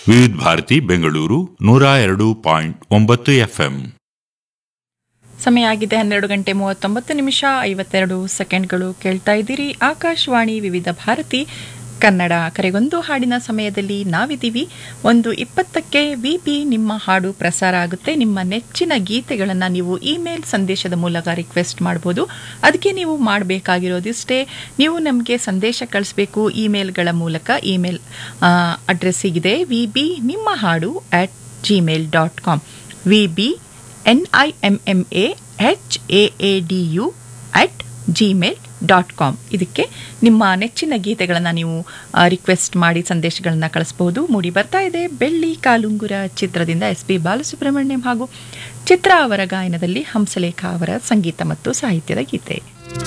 ವಿವಿಧ ಭಾರತಿ ಬೆಂಗಳೂರು ನೂರ ಎರಡು ಪಾಯಿಂಟ್ ಒಂಬತ್ತು ಎಫ್ಎಂ ಸಮಯ ಆಗಿದೆ ಹನ್ನೆರಡು ಗಂಟೆ ಮೂವತ್ತೊಂಬತ್ತು ನಿಮಿಷ ಐವತ್ತೆರಡು ಸೆಕೆಂಡ್ಗಳು ಕೇಳ್ತಾ ಇದ್ದೀರಿ ಆಕಾಶವಾಣಿ ವಿವಿಧ ಭಾರತಿ ಕನ್ನಡ ಕರೆಗೊಂದು ಹಾಡಿನ ಸಮಯದಲ್ಲಿ ನಾವಿದ್ದೀವಿ ಒಂದು ಇಪ್ಪತ್ತಕ್ಕೆ ವಿ ಪಿ ನಿಮ್ಮ ಹಾಡು ಪ್ರಸಾರ ಆಗುತ್ತೆ ನಿಮ್ಮ ನೆಚ್ಚಿನ ಗೀತೆಗಳನ್ನು ನೀವು ಇಮೇಲ್ ಸಂದೇಶದ ಮೂಲಕ ರಿಕ್ವೆಸ್ಟ್ ಮಾಡ್ಬೋದು ಅದಕ್ಕೆ ನೀವು ಮಾಡಬೇಕಾಗಿರೋದಿಷ್ಟೇ ನೀವು ನಮಗೆ ಸಂದೇಶ ಕಳಿಸ್ಬೇಕು ಇಮೇಲ್ಗಳ ಮೂಲಕ ಇಮೇಲ್ ಅಡ್ರೆಸ್ ಹೀಗಿದೆ ವಿ ಬಿ ನಿಮ್ಮ ಹಾಡು at gmail dot com V B N I M M A H A A D U at gmail dot com ಇದಕ್ಕೆ ನಿಮ್ಮ ನೆಚ್ಚಿನ ಗೀತೆಗಳನ್ನು ನೀವು ರಿಕ್ವೆಸ್ಟ್ ಮಾಡಿ ಸಂದೇಶಗಳನ್ನು ಕಳಿಸ್ಬೋದು ಮೂಡಿ ಬರ್ತಾ ಇದೆ ಬೆಳ್ಳಿ ಕಾಲುಂಗುರ ಚಿತ್ರದಿಂದ ಎಸ್ ಪಿ ಬಾಲಸುಬ್ರಹ್ಮಣ್ಯಂ ಹಾಗೂ ಚಿತ್ರ ಅವರ ಗಾಯನದಲ್ಲಿ ಹಂಸಲೇಖ ಅವರ ಸಂಗೀತ ಮತ್ತು ಸಾಹಿತ್ಯದ ಗೀತೆ